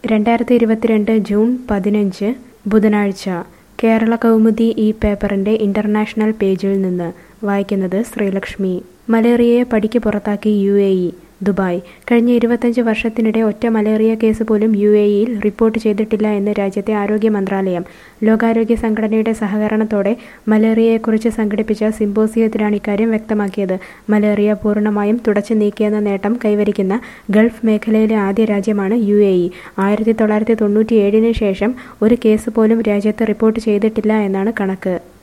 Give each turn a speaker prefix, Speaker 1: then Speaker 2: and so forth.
Speaker 1: രണ്ടായിരത്തി ഇരുപത്തിരണ്ട് ജൂൺ പതിനഞ്ച് ബുധനാഴ്ച കേരള കൗമുദി ഈ പേപ്പറിന്റെ ഇന്റർനാഷണൽ പേജിൽ നിന്ന് വായിക്കുന്നത് ശ്രീലക്ഷ്മി മലേറിയയെ പടിക്ക് പുറത്താക്കി യു എ ഇ ദുബായ് കഴിഞ്ഞ ഇരുപത്തഞ്ച് വർഷത്തിനിടെ ഒറ്റ മലേറിയ കേസ് പോലും യു എ ഇയിൽ റിപ്പോർട്ട് ചെയ്തിട്ടില്ല എന്ന് രാജ്യത്തെ ആരോഗ്യ മന്ത്രാലയം ലോകാരോഗ്യ സംഘടനയുടെ സഹകരണത്തോടെ മലേറിയയെക്കുറിച്ച് സംഘടിപ്പിച്ച സിമ്പോസിയത്തിലാണ് ഇക്കാര്യം വ്യക്തമാക്കിയത് മലേറിയ പൂർണ്ണമായും തുടച്ചു നീക്കിയെന്ന നേട്ടം കൈവരിക്കുന്ന ഗൾഫ് മേഖലയിലെ ആദ്യ രാജ്യമാണ് യു എ ഇ ആയിരത്തി തൊള്ളായിരത്തി തൊണ്ണൂറ്റിയേഴിന് ശേഷം ഒരു കേസ് പോലും രാജ്യത്ത് റിപ്പോർട്ട് ചെയ്തിട്ടില്ല എന്നാണ് കണക്ക്